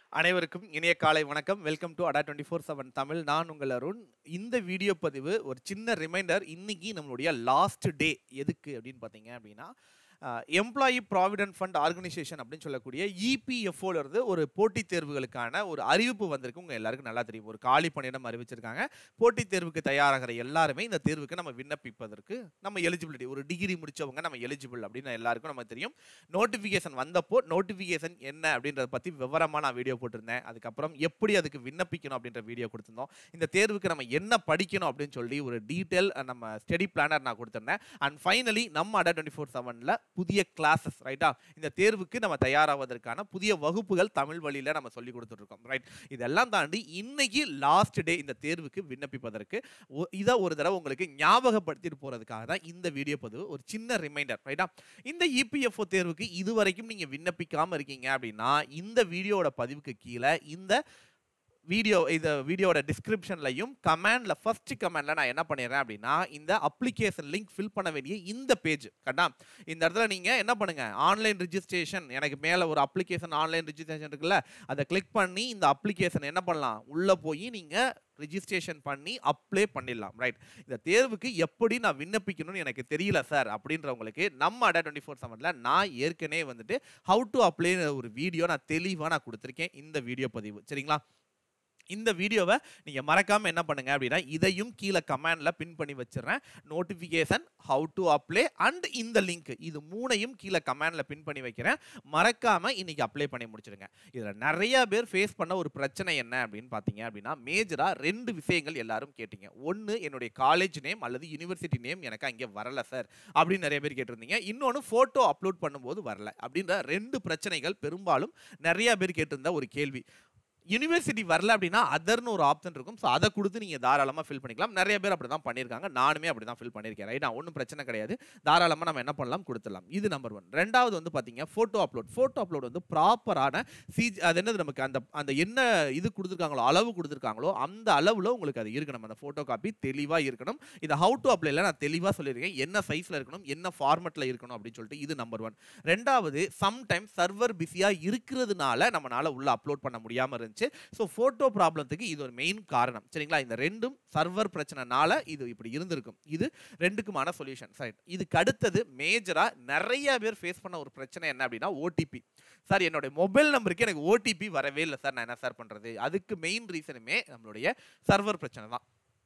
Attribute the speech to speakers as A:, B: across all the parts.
A: அனைவருக்கும் இனிய காலை வணக்கம் welcome to Adda twenty four seven Tamil நான் உங்கள் அருண் இந்த வீடியோ பதிவு ஒரு சின்ன ரிமைண்டர் இன்னைக்கு நம்மளுடைய லாஸ்ட் டே எதுக்கு அப்படின்னு பார்த்தீங்க அப்படின்னா எம்ப்ளாயி ப்ராவிடென்ட் ஃபண்ட் ஆர்கனைசேஷன் அப்படின்னு சொல்லக்கூடிய இபிஎஃப்ஓல இருந்து ஒரு போட்டித் தேர்வுகளுக்கான ஒரு அறிவிப்பு வந்திருக்கு உங்க எல்லாருக்கும் நல்லா தெரியும் ஒரு காலி பணியிடம் அறிவிச்சிருக்காங்க போட்டித் தேர்வுக்கு தயாராகிற எல்லாருமே இந்த தேர்வுக்கு நம்ம விண்ணப்பிப்பதற்கு நம்ம எலிஜிபிலிட்டி ஒரு டிகிரி முடிச்சவங்க நம்ம எலிஜிபிள் அப்படின்னு எல்லாருக்கும் நமக்கு தெரியும் நோட்டிஃபிகேஷன் வந்தப்போ நோட்டிஃபிகேஷன் என்ன அப்படின்றத பற்றி விவரமாக நான் வீடியோ போட்டிருந்தேன் அதுக்கப்புறம் எப்படி அதுக்கு விண்ணப்பிக்கணும் அப்படின்ற வீடியோ கொடுத்திருந்தோம் இந்த தேர்வுக்கு நம்ம என்ன படிக்கணும் அப்படின்னு சொல்லி ஒரு டீட்டெயில் நம்ம ஸ்டடி பிளானர் நான் கொடுத்திருந்தேன் அண்ட் ஃபைனலி நம்ம அடா டுவெண்ட்டி ஃபோர் செவனில் புதிய கிளாஸஸ் ரைட்டா இந்த தேர்வுக்கு நம்ம தயாராவதற்கான புதிய வகுப்புகள் தமிழ் வழியில் நம்ம சொல்லி கொடுத்துட்ருக்கோம் ரைட் இதெல்லாம் தாண்டி இன்னைக்கு லாஸ்ட் டே இந்த தேர்வுக்கு விண்ணப்பிப்பதற்கு ஒ- இதை ஒரு தடவை உங்களுக்கு ஞாபகப்படுத்திட்டு போகிறதுக்காக தான் இந்த வீடியோ பதிவு ஒரு சின்ன ரிமைண்டர் ரைட்டா இந்த இபிஎஃப்ஓ தேர்வுக்கு இது வரைக்கும் நீங்கள் விண்ணப்பிக்காமல் இருக்கீங்க அப்படின்னா இந்த வீடியோவோட பதிவுக்கு கீழே இந்த வீடியோ இந்த வீடியோட டிஸ்கிரிப்ஷன்லையும் கமெண்ட்ல ஃபர்ஸ்ட் கமெண்ட்ல நான் என்ன பண்ணிடுறேன் அப்படின்னா இந்த அப்ளிகேஷன் லிங்க் ஃபில் பண்ண வேண்டிய இந்த பேஜ் கரெக்டா இந்த இடத்துல நீங்க என்ன பண்ணுங்க ஆன்லைன் ரிஜிஸ்ட்ரேஷன் எனக்கு மேல ஒரு அப்ளிகேஷன் ஆன்லைன் ரிஜிஸ்ட்ரேஷன் இருக்குல்ல அதை கிளிக் பண்ணி இந்த அப்ளிகேஷன் என்ன பண்ணலாம் உள்ள போய் நீங்க ரிஜிஸ்ட்ரேஷன் பண்ணி அப்ளை பண்ணிடலாம் ரைட் இந்த தேர்வுக்கு எப்படி நான் விண்ணப்பிக்கணும்னு எனக்கு தெரியல சார் அப்படின்றவங்களுக்கு நம்ம அடா டுவெண்ட்டி ஃபோர் செவனில் நான் ஏற்கனவே வந்துட்டு ஹவு டு அப்ளை ஒரு வீடியோ நான் தெளிவாக நான் கொடுத்துருக்கேன் இந்த வீடியோ பதிவு சரிங்களா இந்த வீடியோவை நீங்கள் மறக்காமல் என்ன பண்ணுங்க அப்படின்னா இதையும் கீழே கமெண்டில் பின் பண்ணி வச்சிடுறேன் notification how to apply and இந்த லிங்க் இது மூணையும் கீழே கமெண்டில் பின் பண்ணி வைக்கிறேன் மறக்காமல் இன்னைக்கு அப்ளை பண்ணி முடிச்சிடுங்க இதில் நிறைய பேர் ஃபேஸ் பண்ண ஒரு பிரச்சனை என்ன அப்படின்னு பார்த்தீங்க அப்படின்னா மேஜராக ரெண்டு விஷயங்கள் எல்லாரும் கேட்டீங்க ஒன்று என்னுடைய காலேஜ் நேம் அல்லது யூனிவர்சிட்டி நேம் எனக்கு அங்கே வரல சார் அப்படின்னு நிறைய பேர் கேட்டிருந்தீங்க இன்னொன்று ஃபோட்டோ அப்லோட் பண்ணும்போது வரல அப்படின்ற ரெண்டு பிரச்சனைகள் பெரும்பாலும் நிறைய பேர் கேட்டிருந்த ஒரு கேள்வி யூனிவர்சிட்டி வரல அப்படின்னா அதர்னு ஒரு ஆப்ஷன் இருக்கும் ஸோ அதை கொடுத்து நீங்கள் தாராளமாக ஃபில் பண்ணிக்கலாம் நிறைய பேர் அப்படி தான் பண்ணியிருக்காங்க நானுமே அப்படி தான் ஃபில் பண்ணியிருக்கேன் ரைட்டா ஒன்றும் பிரச்சனை கிடையாது தாராளமாக நம்ம என்ன பண்ணலாம் கொடுத்துடலாம் இது நம்பர் ஒன் ரெண்டாவது வந்து பார்த்தீங்க ஃபோட்டோ அப்லோட் ஃபோட்டோ அப்லோட் வந்து ப்ராப்பரான சிஜி அது என்னது நமக்கு அந்த அந்த என்ன இது கொடுத்துருக்காங்களோ அளவு கொடுத்துருக்காங்களோ அந்த அளவில் உங்களுக்கு அது இருக்கணும் அந்த ஃபோட்டோ காப்பி தெளிவாக இருக்கணும் இதை ஹவு டு அப்ளைல நான் தெளிவாக சொல்லியிருக்கேன் என்ன சைஸில் இருக்கணும் என்ன ஃபார்மெட்டில் இருக்கணும் அப்படின்னு சொல்லிட்டு இது நம்பர் ஒன் ரெண்டாவது சம்டைம் சர்வர் பிஸியாக இருக்கிறதுனால நம்மளால உள்ள அப்லோட் பண்ண முடியாமல் இருந்துச்சு ஸோ ஃபோட்டோ ப்ராப்ளத்துக்கு இது ஒரு மெயின் காரணம் சரிங்களா இந்த ரெண்டும் சர்வர் பிரச்சனைனால இது இப்படி இருந்திருக்கும் இது ரெண்டுக்குமான சொல்யூஷன் ரைட் இதுக்கு அடுத்தது மேஜராக நிறைய பேர் ஃபேஸ் பண்ண ஒரு பிரச்சனை என்ன அப்படின்னா ஓடிபி சார் என்னுடைய மொபைல் நம்பருக்கு எனக்கு ஓடிபி வரவே இல்லை சார் நான் என்ன சார் பண்ணுறது அதுக்கு மெயின் ரீசனுமே நம்மளுடைய சர்வர் பிரச்சனை தான்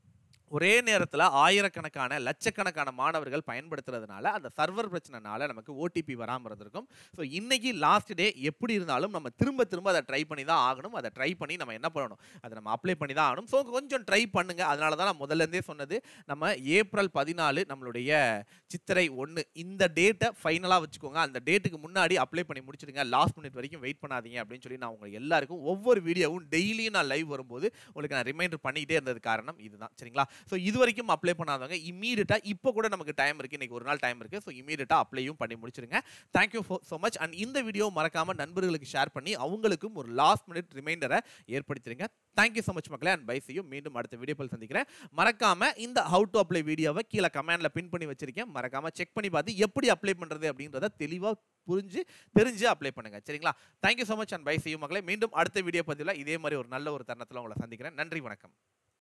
A: ஒரே நேரத்தில் ஆயிரக்கணக்கான லட்சக்கணக்கான மாணவர்கள் பயன்படுத்துறதுனால அந்த சர்வர் பிரச்சனைனால நமக்கு ஓடிபி வராமல் இருந்திருக்கும் ஸோ இன்னைக்கு லாஸ்ட் டே எப்படி இருந்தாலும் நம்ம திரும்ப திரும்ப அதை ட்ரை பண்ணி தான் ஆகணும் அதை ட்ரை பண்ணி நம்ம என்ன பண்ணணும் அதை நம்ம அப்ளை பண்ணி தான் ஆகணும் ஸோ கொஞ்சம் ட்ரை பண்ணுங்க அதனால தான் நான் முதல்ல இருந்தே சொன்னது நம்ம ஏப்ரல் பதினாலு நம்மளுடைய சித்திரை ஒன்று இந்த டேட்டை ஃபைனலாக வச்சுக்கோங்க அந்த டேட்டுக்கு முன்னாடி அப்ளை பண்ணி முடிச்சிடுங்க லாஸ்ட் மினிட் வரைக்கும் வெயிட் பண்ணாதீங்க அப்படின்னு சொல்லி நான் உங்களுக்கு எல்லாருக்கும் ஒவ்வொரு வீடியோவும் டெய்லியும் நான் லைவ் வரும்போது உங்களுக்கு நான் ரிமைண்டர் பண்ணிக்கிட்டே இருந்தது காரணம் இதுதான் சரிங்களா ஸோ இது வரைக்கும் அப்ளை பண்ணாதவங்க இம்மீடியட்டாக இப்போ கூட நமக்கு டைம் இருக்குது இன்னைக்கு ஒரு நாள் டைம் இருக்குது ஸோ இம்மீடியட்டாக அப்ளையும் பண்ணி முடிச்சிருங்க தேங்க்யூ ஸோ மச் அண்ட் இந்த வீடியோ மறக்காம நண்பர்களுக்கு ஷேர் பண்ணி அவங்களுக்கும் ஒரு லாஸ்ட் மினிட் ரிமைண்டரை ஏற்படுத்திடுங்க தேங்க்யூ ஸோ மச் மக்களே அண்ட் பை செய்யும் மீண்டும் அடுத்த வீடியோவில் சந்திக்கிறேன் மறக்காம இந்த ஹவு டு அப்ளை வீடியோவை கீழே கமெண்ட்ல பின் பண்ணி வச்சிருக்கேன் மறக்காம செக் பண்ணி பார்த்து எப்படி அப்ளை பண்றது அப்படின்றத தெளிவாக புரிஞ்சு தெரிஞ்சு அப்ளை பண்ணுங்க சரிங்களா thank you so much and bye செய்யும் மக்களே மீண்டும் அடுத்த வீடியோ பதிவில் இதே மாதிரி ஒரு நல்ல ஒரு தருணத்தில் உங்களை சந்திக்கிறேன் நன்றி வணக்கம்